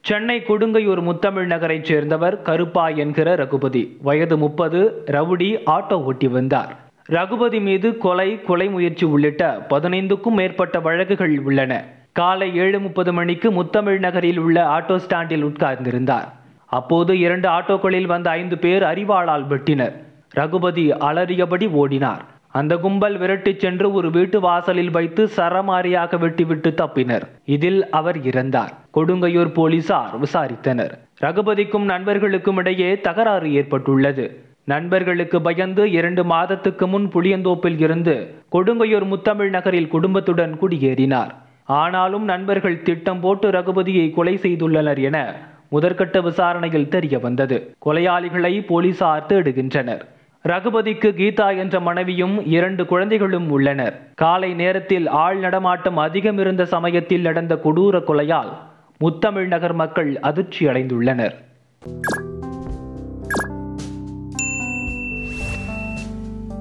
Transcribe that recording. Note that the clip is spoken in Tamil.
சென்னை கொடுங்கையூர் முத்தமிழ் நகரைச் சேர்ந்தவர் கருப்பா என்கிற ரகுபதி வயது முப்பது ரவுடி ஆட்டோ ஓட்டி வந்தார் ரகுபதி மீது கொலை கொலை முயற்சி உள்ளிட்ட பதினைந்துக்கும் மேற்பட்ட வழக்குகள் உள்ளன காலை ஏழு முப்பது மணிக்கு முத்தமிழ் நகரில் உள்ள ஆட்டோ ஸ்டாண்டில் உட்கார்ந்திருந்தார் அப்போது இரண்டு ஆட்டோக்களில் வந்த ஐந்து பேர் அரிவாளால் வெட்டினர் ரகுபதி அலறியபடி ஓடினார் அந்த கும்பல் விரட்டிச் சென்று ஒரு வீட்டு வாசலில் வைத்து சரமாரியாக வெட்டிவிட்டு தப்பினர் இதில் அவர் இறந்தார் கொடுங்கையூர் போலீசார் விசாரித்தனர் ரகுபதிக்கும் நண்பர்களுக்கும் இடையே தகராறு ஏற்பட்டுள்ளது நண்பர்களுக்கு பயந்து இரண்டு மாதத்துக்கு முன் புளியந்தோப்பில் இருந்து கொடுங்கையூர் முத்தமிழ் நகரில் குடும்பத்துடன் குடியேறினார் ஆனாலும் நண்பர்கள் திட்டம் போட்டு ரகுபதியை கொலை செய்துள்ளனர் என முதற்கட்ட விசாரணையில் தெரிய வந்தது கொலையாளிகளை போலீசார் தேடுகின்றனர் ரகுபதிக்கு கீதா என்ற மனைவியும் இரண்டு குழந்தைகளும் உள்ளனர் காலை நேரத்தில் ஆள் நடமாட்டம் அதிகம் இருந்த சமயத்தில் நடந்த கொடூர கொலையால் முத்தமிழ் நகர் மக்கள் அதிர்ச்சி அடைந்துள்ளனர்